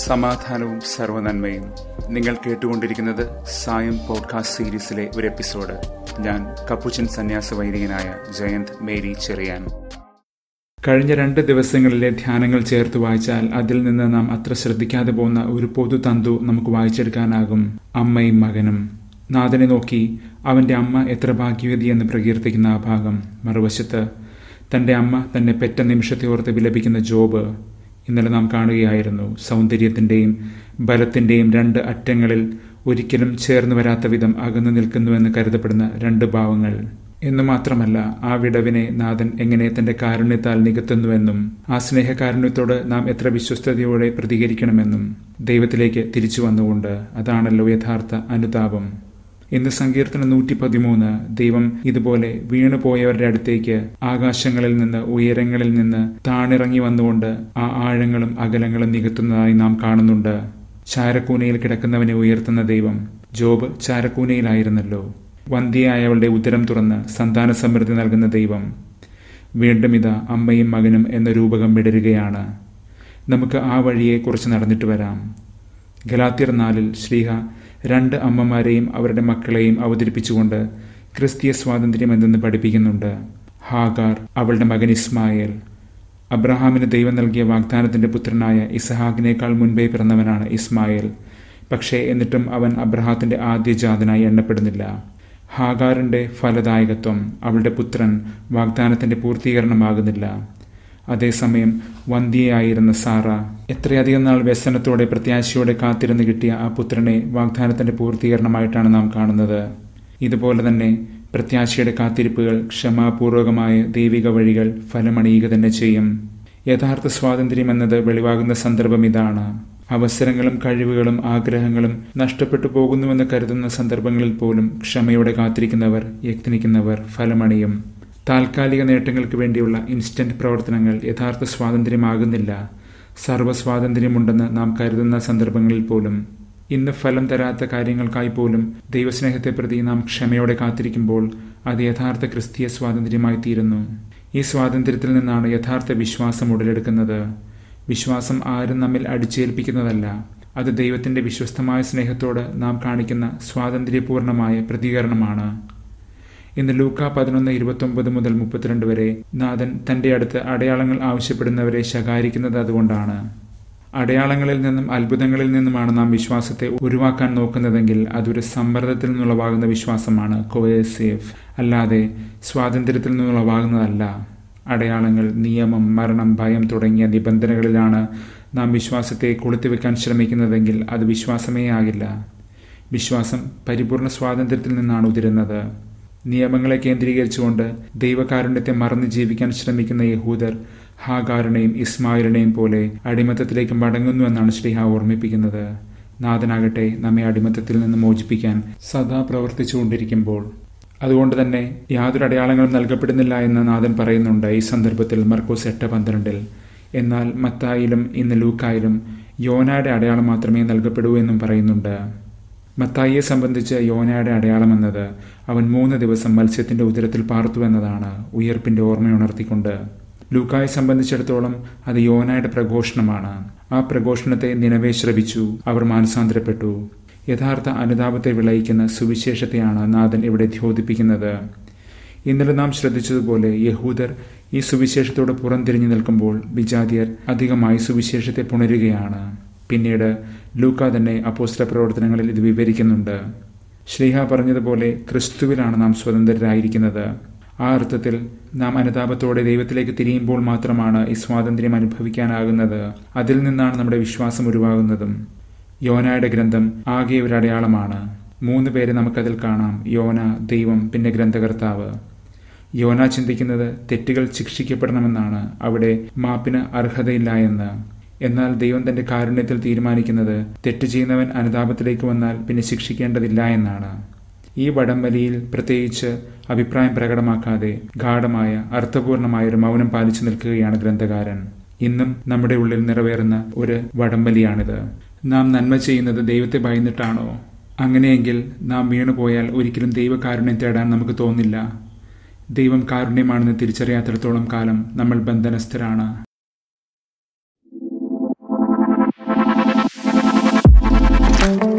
സമാധാനവും സർവനന്മയും നിങ്ങൾ കേട്ടുകൊണ്ടിരിക്കുന്നത് സായം പോഡ്കാസ്റ്റ് സീരീസിലെ ഒരു എപ്പിസോഡ് ഞാൻ കപ്പുച്ചൻ സന്യാസ വൈദികനായ ജയന്ത് മേരി ചെറിയാൻ കഴിഞ്ഞ രണ്ട് ദിവസങ്ങളിലെ ധ്യാനങ്ങൾ ചേർത്ത് വായിച്ചാൽ അതിൽ നിന്ന് നാം അത്ര ശ്രദ്ധിക്കാതെ പോകുന്ന ഒരു പൊതുതന്തു നമുക്ക് വായിച്ചെടുക്കാനാകും അമ്മയും മകനും നാഥനെ നോക്കി അവന്റെ അമ്മ എത്ര ഭാഗ്യവതി എന്ന് പ്രകീർത്തിക്കുന്ന ആ ഭാഗം മറുവശത്ത് തന്റെ അമ്മ തന്നെ പെറ്റ നിമിഷത്തെ ഓർത്ത് വിലപിക്കുന്ന ജോബ് ഇന്നലെ നാം കാണുകയായിരുന്നു സൗന്ദര്യത്തിന്റെയും ബലത്തിന്റെയും രണ്ട് അറ്റങ്ങളിൽ ഒരിക്കലും ചേർന്നു വരാത്ത വിധം അകന്നു നിൽക്കുന്നുവെന്ന് കരുതപ്പെടുന്ന രണ്ട് ഭാവങ്ങൾ എന്നു മാത്രമല്ല ആ വിടവിനെ നാഥൻ എങ്ങനെ തന്റെ കാരുണ്യത്താൽ നികത്തുന്നുവെന്നും ആ സ്നേഹകാരുണ്യത്തോട് നാം എത്ര വിശ്വസ്തയോടെ പ്രതികരിക്കണമെന്നും ദൈവത്തിലേക്ക് തിരിച്ചു വന്നുകൊണ്ട് അതാണല്ലോ യഥാർത്ഥ അനുതാപം ഇന്ന് സങ്കീർത്തനം നൂറ്റി പതിമൂന്ന് ദൈവം ഇതുപോലെ വീണുപോയവരുടെ അടുത്തേക്ക് ആകാശങ്ങളിൽ നിന്ന് ഉയരങ്ങളിൽ നിന്ന് താണിറങ്ങി വന്നുകൊണ്ട് ആ ആഴങ്ങളും അകലങ്ങളും നികത്തുന്നതായി നാം കാണുന്നുണ്ട് ചാരക്കൂനയിൽ കിടക്കുന്നവനെ ഉയർത്തുന്ന ദൈവം ജോബ് ചാരക്കൂനയിലായിരുന്നല്ലോ വന്ധ്യയായവളുടെ ഉദരം തുറന്ന് സന്താന സമൃദ്ധി നൽകുന്ന ദൈവം വീണ്ടും ഇതാ അമ്മയും മകനും എന്ന രൂപകം വിടരുകയാണ് നമുക്ക് ആ വഴിയെ കുറിച്ച് നടന്നിട്ട് വരാം ഗലാത്തിയർ നാലിൽ ശ്രീഹ രണ്ട് അമ്മമാരെയും അവരുടെ മക്കളെയും അവതരിപ്പിച്ചുകൊണ്ട് ക്രിസ്തീയ സ്വാതന്ത്ര്യം എന്തെന്ന് പഠിപ്പിക്കുന്നുണ്ട് ഹാഗാർ അവളുടെ മകൻ ഇസ്മായേൽ അബ്രഹാമിന് ദൈവം നൽകിയ വാഗ്ദാനത്തിന്റെ പുത്രനായ ഇസഹാക്കിനേക്കാൾ മുൻപേ പിറന്നവനാണ് ഇസ്മായേൽ പക്ഷേ എന്നിട്ടും അവൻ അബ്രഹാത്തിന്റെ ആദ്യജാതനായി എണ്ണപ്പെടുന്നില്ല ഹാഗാറിന്റെ ഫലദായകത്വം അവളുടെ പുത്രൻ വാഗ്ദാനത്തിന്റെ പൂർത്തീകരണമാകുന്നില്ല അതേസമയം വന്ധ്യയായിരുന്ന സാറ എത്രയധികം നാൾ വ്യസനത്തോടെ പ്രത്യാശയോടെ കാത്തിരുന്ന് കിട്ടിയ ആ പുത്രനെ വാഗ്ദാനത്തിന്റെ പൂർത്തീകരണമായിട്ടാണ് നാം കാണുന്നത് ഇതുപോലെ തന്നെ പ്രത്യാശയുടെ കാത്തിരിപ്പുകൾ ക്ഷമാപൂർവകമായ ദൈവിക വഴികൾ ഫലമണിയുക തന്നെ ചെയ്യും യഥാർത്ഥ സ്വാതന്ത്ര്യം എന്നത് വെളിവാകുന്ന സന്ദർഭം ഇതാണ് അവസരങ്ങളും കഴിവുകളും ആഗ്രഹങ്ങളും നഷ്ടപ്പെട്ടു പോകുന്നുവെന്ന് കരുതുന്ന സന്ദർഭങ്ങളിൽ പോലും ക്ഷമയോടെ കാത്തിരിക്കുന്നവർ യത്നിക്കുന്നവർ ഫലമണിയും താൽക്കാലിക നേട്ടങ്ങൾക്ക് വേണ്ടിയുള്ള ഇൻസ്റ്റന്റ് പ്രവർത്തനങ്ങൾ യഥാർത്ഥ സ്വാതന്ത്ര്യമാകുന്നില്ല സർവ്വസ്വാതന്ത്ര്യമുണ്ടെന്ന് നാം കരുതുന്ന സന്ദർഭങ്ങളിൽ പോലും ഇന്ന് ഫലം തരാത്ത കാര്യങ്ങൾക്കായി പോലും ദൈവസ്നേഹത്തെ പ്രതി നാം ക്ഷമയോടെ കാത്തിരിക്കുമ്പോൾ അത് യഥാർത്ഥ ക്രിസ്തീയ സ്വാതന്ത്ര്യമായി തീരുന്നു ഈ സ്വാതന്ത്ര്യത്തിൽ നിന്നാണ് യഥാർത്ഥ വിശ്വാസം ഉടലെടുക്കുന്നത് വിശ്വാസം ആരും നമ്മിൽ അടിച്ചേൽപ്പിക്കുന്നതല്ല അത് ദൈവത്തിന്റെ വിശ്വസ്തമായ സ്നേഹത്തോട് നാം കാണിക്കുന്ന സ്വാതന്ത്ര്യപൂർണമായ പ്രതികരണമാണ് ഇന്ന് ലൂക്ക പതിനൊന്ന് ഇരുപത്തൊമ്പത് മുതൽ മുപ്പത്തിരണ്ട് വരെ നാഥൻ തന്റെ അടുത്ത് അടയാളങ്ങൾ ആവശ്യപ്പെടുന്നവരെ ശകാരിക്കുന്നത് അതുകൊണ്ടാണ് അടയാളങ്ങളിൽ നിന്നും അത്ഭുതങ്ങളിൽ നിന്നുമാണ് നാം വിശ്വാസത്തെ ഉരുവാക്കാൻ നോക്കുന്നതെങ്കിൽ അതൊരു സമ്മർദ്ദത്തിൽ നിന്നുളവാകുന്ന വിശ്വാസമാണ് കോയേസേഫ് അല്ലാതെ സ്വാതന്ത്ര്യത്തിൽ നിന്നുളവാകുന്നതല്ല അടയാളങ്ങൾ നിയമം മരണം ഭയം തുടങ്ങിയ നിബന്ധനകളിലാണ് നാം വിശ്വാസത്തെ കൊളുത്തിവെക്കാൻ ശ്രമിക്കുന്നതെങ്കിൽ അത് വിശ്വാസമേ ആകില്ല വിശ്വാസം പരിപൂർണ സ്വാതന്ത്ര്യത്തിൽ നിന്നാണ് ഉതിരുന്നത് നിയമങ്ങളെ കേന്ദ്രീകരിച്ചുകൊണ്ട് ദൈവകാരുണ്യത്തെ മറന്നു ജീവിക്കാൻ ശ്രമിക്കുന്ന യഹൂദർ ഹാഗാറിനെയും ഇസ്മായിലിനെയും പോലെ അടിമത്തത്തിലേക്ക് മടങ്ങുന്നുവെന്നാണ് ശ്രീഹ ഓർമ്മിപ്പിക്കുന്നത് നാഥനാകട്ടെ നമ്മെ അടിമത്തത്തിൽ നിന്ന് മോചിപ്പിക്കാൻ സദാ പ്രവർത്തിച്ചുകൊണ്ടിരിക്കുമ്പോൾ അതുകൊണ്ട് തന്നെ യാതൊരു അടയാളങ്ങളും നൽകപ്പെടുന്നില്ല എന്ന് നാഥൻ പറയുന്നുണ്ട് ഈ സന്ദർഭത്തിൽ മർക്കോസ് എട്ട് പന്ത്രണ്ടിൽ എന്നാൽ മത്തായിലും ഇന്ന് ലൂക്കായിലും യോനയുടെ അടയാളം മാത്രമേ നൽകപ്പെടൂ എന്നും പറയുന്നുണ്ട് മത്തായിയെ സംബന്ധിച്ച് യോനയുടെ അടയാളം എന്നത് അവൻ മൂന്ന് ദിവസം മത്സ്യത്തിന്റെ ഉദരത്തിൽ പാർത്തു എന്നതാണ് ഉയർപ്പിന്റെ ഓർമ്മയുണർത്തിക്കൊണ്ട് ലൂക്കായെ സംബന്ധിച്ചിടത്തോളം അത് യോനയുടെ പ്രഘോഷണമാണ് ആ പ്രഘോഷണത്തെ നിലവേ ശ്രവിച്ചു അവർ മാനസാന്തരപ്പെട്ടു യഥാർത്ഥ അനുതാപത്തെ വിളയിക്കുന്ന സുവിശേഷത്തെയാണ് നാഥൻ ഇവിടെ ദ്യോതിപ്പിക്കുന്നത് ഇന്നലെ നാം ശ്രദ്ധിച്ചതുപോലെ യഹൂദർ ഈ സുവിശേഷത്തോട് പുറംതിരിഞ്ഞു നിൽക്കുമ്പോൾ വിജാതിയർ അധികമായി സുവിശേഷത്തെ പുണരുകയാണ് പിന്നീട് ലൂക്ക തന്നെ അപ്പോസ്റ്റ പ്രവർത്തനങ്ങളിൽ ഇത് വിവരിക്കുന്നുണ്ട് ശ്രീഹ പറഞ്ഞതുപോലെ ക്രിസ്തുവിലാണ് നാം സ്വതന്ത്രരായിരിക്കുന്നത് ആ അർത്ഥത്തിൽ നാം അനുതാപത്തോടെ ദൈവത്തിലേക്ക് തിരിയുമ്പോൾ മാത്രമാണ് ഈ സ്വാതന്ത്ര്യം അനുഭവിക്കാനാകുന്നത് അതിൽ നിന്നാണ് നമ്മുടെ വിശ്വാസം ഉരുവാകുന്നതും യോനയുടെ ഗ്രന്ഥം ആകെ ഒരു അടയാളമാണ് മൂന്ന് പേരെ നമുക്കതിൽ കാണാം യോന ദൈവം പിന്നെ ഗ്രന്ഥകർത്താവ് യോന ചിന്തിക്കുന്നത് തെറ്റുകൾ ശിക്ഷിക്കപ്പെടണമെന്നാണ് അവിടെ മാപ്പിന് അർഹതയില്ല എന്ന് എന്നാൽ ദൈവം തന്റെ കാരുണ്യത്തിൽ തീരുമാനിക്കുന്നത് തെറ്റ് ചെയ്യുന്നവൻ അനുതാപത്തിലേക്ക് വന്നാൽ പിന്നെ ശിക്ഷിക്കേണ്ടതില്ല എന്നാണ് ഈ വടംവലിയിൽ പ്രത്യേകിച്ച് അഭിപ്രായം പ്രകടമാക്കാതെ ഗാഠമായ അർത്ഥപൂർണമായ ഒരു മൗനം പാലിച്ചു നിൽക്കുകയാണ് ഗ്രന്ഥകാരൻ ഇന്നും നമ്മുടെ ഉള്ളിൽ നിറവേറുന്ന ഒരു വടംവലിയാണിത് നാം നന്മ ചെയ്യുന്നത് ദൈവത്തെ ഭയന്നിട്ടാണോ അങ്ങനെയെങ്കിൽ നാം വീണുപോയാൽ ഒരിക്കലും ദൈവകാരുണ്യം തേടാൻ നമുക്ക് തോന്നില്ല ദൈവം കാരുണ്യമാണെന്ന് തിരിച്ചറിയാത്തിടത്തോളം കാലം നമ്മൾ ബന്ധനസ്ഥരാണ് താങ്ക്